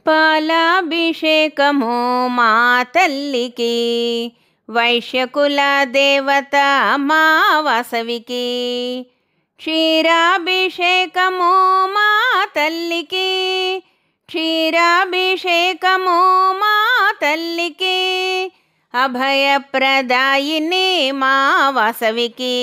పాలాభిషేకము మా తల్లికి వైశ్యకుల దేవత మా వాసవికి క్షీరాభిషేకము మా తల్లికి క్షీరాభిషేకము మా తల్లికి అభయప్రదాయిని మా వాసవికి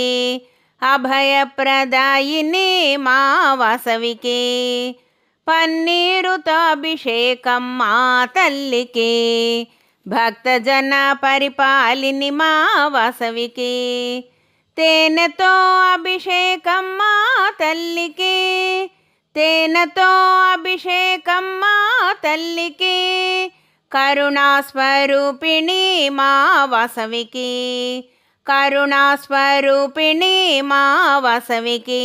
అభయప్రదాయిని మా వాసవికి పన్నీరుతో అభిషేకం మా తల్లికి భక్తజన పరిపాలిని మా వాసవికి తేనెతో అభిషేకం మా తల్లికి తేనెతో అభిషేకం మా తల్లికి కరుణాస్వరూపిణి మా వాసవికి కరుణాస్వరూపిణి మా వాసవికి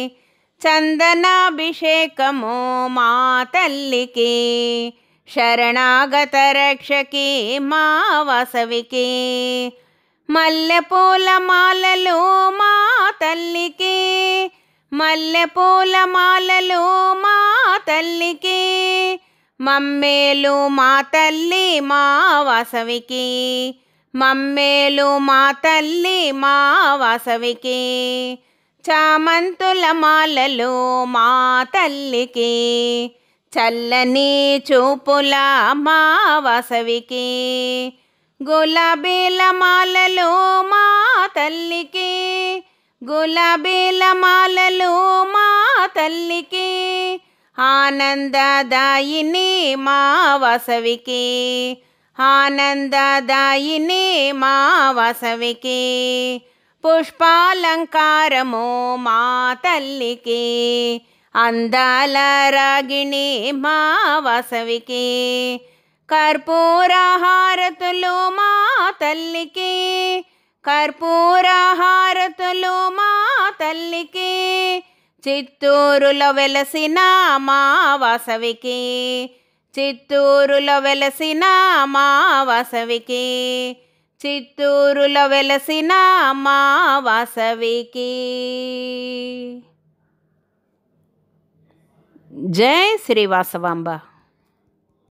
చందనాభిషేకము మా తల్లికి శరణాగత రక్షకి మా వాసవికి మల్లెపూల మాలలు మా తల్లికి మల్లెపూల మాలలు మా తల్లికి మమ్మేలు మా తల్లి మా వాసవికి మమ్మేలు మా తల్లి మా వాసవికి చామంతుల మాలలు మా తల్లికి చల్లని చూపుల మా వాసవికి గులాబీల మాలలు మా తల్లికి గులాబీల మాలలు మా తల్లికి ఆనందదాయిని మా వాసవికి ఆనందదాయిని మా వాసవికి పుష్పాలంకారము మా తల్లికి అందాల రాగిణి మా వాసవికి కర్పూర హారతులు మా తల్లికి కర్పూర హారతులు మా తల్లికి చిత్తూరులో వెలసిన మా వాసవికి చిత్తూరులో వెలసిన మా వాసవికి చిత్తూరులో వెలసిన మా వాసవికి జై శ్రీ వాసవాంబ